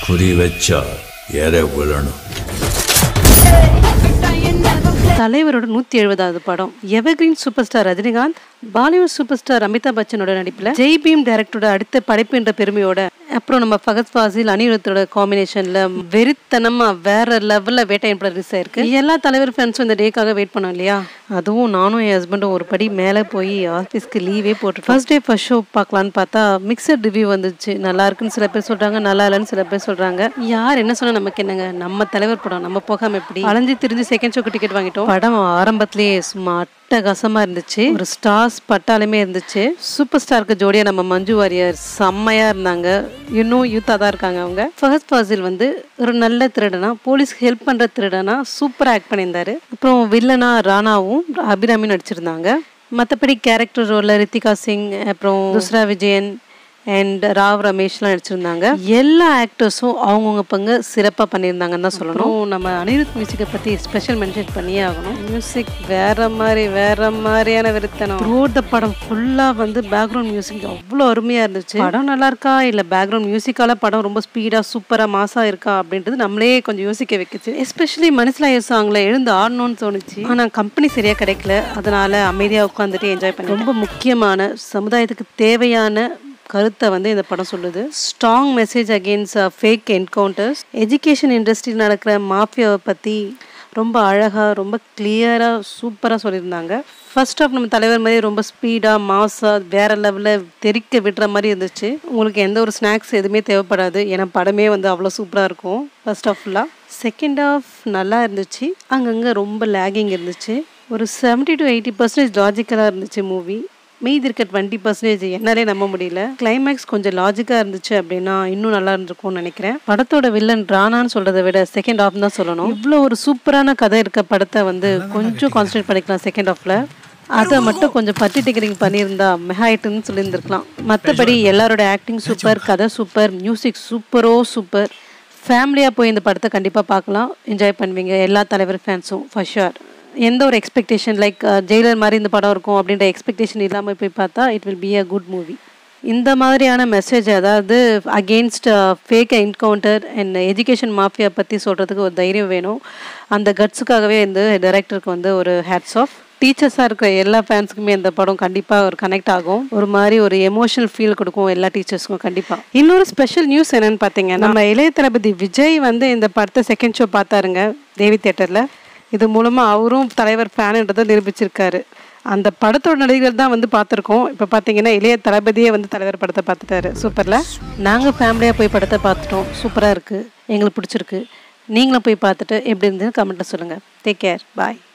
குறி வச்சா எற விழணும் தலைவரோட நூத்தி எழுபதாவது படம் evergreen super star Rajinikanth Bollywood super star Amitabh பச்சனோட நடிப்புல ஜெய் பீம் டைரக்டரோட அடுத்த படைப்பு என்ற பெருமையோட அப்புறம் நம்ம ஃபகத் ஃபாசில் அனிருத்தோட காம்பினேஷன்ல வெறித்தனமா வேற லெவல்ல வேட்டையன் படம் ரிலீஸ் ஆயிருக்கு எல்லா தலைவர் ஃபேன்ஸும் இந்த டேக்காக வெயிட் பண்ணோம் இல்லையா அதுவும் நானும் என் ஹஸ்பண்டும் ஒரு படி மேலே போய் ஆஃபீஸ்க்கு லீவே போட்டு ஃபர்ஸ்ட் டே ஃபர்ஸ்ட் ஷோ பார்க்கலான்னு பார்த்தா மிக்சட் ரிவ்யூ வந்துச்சு நல்லா இருக்குன்னு சில பேர் சொல்றாங்க நல்லா இல்லைன்னு சில பேர் சொல்றாங்க யார் என்ன சொன்னா நமக்கு என்னங்க நம்ம தலைவர் படம் நம்ம போகாம எப்படி அலைஞ்சு திரிஞ்சு செகண்ட் ஷோக்கு டிக்கெட் வாங்கிட்டோம் படம் ஆரம்பத்திலேயே சும்மா அட்டகாசமா இருந்துச்சு ஒரு ஸ்டார்ஸ் பட்டாலுமே இருந்துச்சு சூப்பர் ஸ்டாருக்கு ஜோடியா நம்ம மஞ்சு வாரியர் செம்மையா இருந்தாங்க இன்னும் யூத்தா தான் இருக்காங்க அவங்க ஃபஹத் ஃபாசில் வந்து ஒரு நல்ல திருடனா போலீஸ்க்கு ஹெல்ப் பண்ற திருடனா சூப்பரா ஆக்ட் பண்ணியிருந்தாரு அப்புறம் வில்லனா ராணாவும் அபிராமியும் நடிச்சிருந்தாங்க மற்றபடி கேரக்டர் ரோல்ல ரித்திகா சிங் அப்புறம் துஸ்ரா விஜயன் அண்ட் ராவ் ரமேஷ்லாம் நடிச்சிருந்தாங்க எல்லா ஆக்டர்ஸும் அவங்கவுங்க பங்கு சிறப்பாக பண்ணியிருந்தாங்கன்னு தான் சொல்லணும் நம்ம அனிருத் மியூசிக்கை பற்றி ஸ்பெஷல் மென்ஷன் பண்ணியே ஆகணும் மியூசிக் வேற மாதிரி வேற மாதிரியான விருத்தனம் த்ரூட் த படம் ஃபுல்லாக வந்து பேக்ரவுண்ட் மியூசிக் அவ்வளோ அருமையாக இருந்துச்சு படம் நல்லா இருக்கா இல்லை பேக்ரவுண்ட் மியூசிக்கால படம் ரொம்ப ஸ்பீடாக சூப்பராக மாசாக இருக்கா அப்படின்றது நம்மளே கொஞ்சம் யோசிக்க வைக்குச்சு எஸ்பெஷலி மனசிலாய சாங்கில் எழுந்து ஆடணும்னு தோணுச்சு ஆனால் கம்பெனி சரியாக கிடைக்கல அதனால அமைதியாக உட்காந்துட்டு என்ஜாய் பண்ணி ரொம்ப முக்கியமான சமுதாயத்துக்கு தேவையான கருத்தை வந்து இந்த படம் சொல்லுது strong message against fake encounters education இண்டஸ்ட்ரியில் நடக்கிற மாஃபியாவை பற்றி ரொம்ப அழகாக ரொம்ப கிளியராக சூப்பராக சொல்லியிருந்தாங்க ஃபர்ஸ்ட் ஆஃப் நம்ம தலைவர் மாதிரி ரொம்ப ஸ்பீடாக மாஸாக வேற லெவலில் தெறிக்க விடுற மாதிரி இருந்துச்சு உங்களுக்கு எந்த ஒரு ஸ்நாக்ஸ் எதுவுமே தேவைப்படாது ஏன்னா படமே வந்து அவ்வளோ சூப்பராக இருக்கும் ஃபர்ஸ்ட் ஆஃப் ஃபுல்லாக செகண்ட் ஆஃப் நல்லா இருந்துச்சு அங்கங்கே ரொம்ப லேகிங் இருந்துச்சு ஒரு செவன்ட்டி டு எயிட்டி பர்சன்டேஜ் லாஜிக்கலாக இருந்துச்சு மூவி மீதி இருக்க டுவெண்ட்டி பர்சன்டேஜ் என்னாலே நம்ப முடியல கிளைமேக்ஸ் கொஞ்சம் லாஜிக்காக இருந்துச்சு அப்படின்னா இன்னும் நல்லா இருந்திருக்கும்னு நினைக்கிறேன் படத்தோட வில்லன் ராணான்னு சொல்றதை விட செகண்ட் ஆஃப் தான் சொல்லணும் இவ்வளோ ஒரு சூப்பரான கதை இருக்க படத்தை வந்து கொஞ்சம் கான்சன்ட்ரேட் பண்ணிக்கலாம் செகண்ட் ஆஃப்ல அதை மட்டும் கொஞ்சம் பட்டி டிக்கரிங் பண்ணியிருந்தா மெஹாயிட்டுன்னு சொல்லியிருந்திருக்கலாம் மற்றபடி எல்லாரோட ஆக்டிங் சூப்பர் கதை சூப்பர் மியூசிக் சூப்பரோ சூப்பர் ஃபேமிலியாக போய் இந்த படத்தை கண்டிப்பாக பார்க்கலாம் என்ஜாய் பண்ணுவீங்க எல்லா தலைவர் ஃபேன்ஸும் ஃபர் ஷுர் எந்த ஒரு எக்ஸ்பெக்டேஷன் லைக் ஜெயிலர் மாதிரி இந்த படம் இருக்கும் அப்படின்ற எக்ஸ்பெக்டேஷன் இல்லாமல் போய் பார்த்தா it will be a good movie இந்த மாதிரியான மெசேஜ் அதாவது against fake encounter and education mafia பற்றி சொல்கிறதுக்கு ஒரு தைரியம் வேணும் அந்த கட்ஸுக்காகவே இந்த டைரக்டருக்கு வந்து ஒரு ஹேட்ஸ் ஆஃப் டீச்சர்ஸாக இருக்கிற எல்லா ஃபேன்ஸுக்குமே இந்த படம் கண்டிப்பாக ஒரு கனெக்ட் ஆகும் ஒரு மாதிரி ஒரு எமோஷனல் ஃபீல் கொடுக்கும் எல்லா டீச்சர்ஸ்க்கும் கண்டிப்பாக இன்னொரு ஸ்பெஷல் நியூஸ் என்னன்னு பார்த்தீங்கன்னா நம்ம இளைய தளபதி விஜய் வந்து இந்த படத்தை செகண்ட் ஷோ பார்த்தாருங்க தேவி தேட்டரில் இது மூலமாக அவரும் தலைவர் ஃபேனுன்றதை நிரூபிச்சிருக்காரு அந்த படத்தோட நடிகர்கள் தான் வந்து பார்த்துருக்கோம் இப்போ பார்த்தீங்கன்னா இளைய தளபதியே வந்து தலைவர் படத்தை பார்த்துட்டாரு சூப்பரில் நாங்கள் ஃபேமிலியாக போய் படத்தை பார்த்துட்டோம் சூப்பராக இருக்குது எங்களுக்கு பிடிச்சிருக்கு நீங்களும் போய் பார்த்துட்டு எப்படி இருந்ததுன்னு கமெண்ட்டில் சொல்லுங்கள் டேக் கேர் பாய்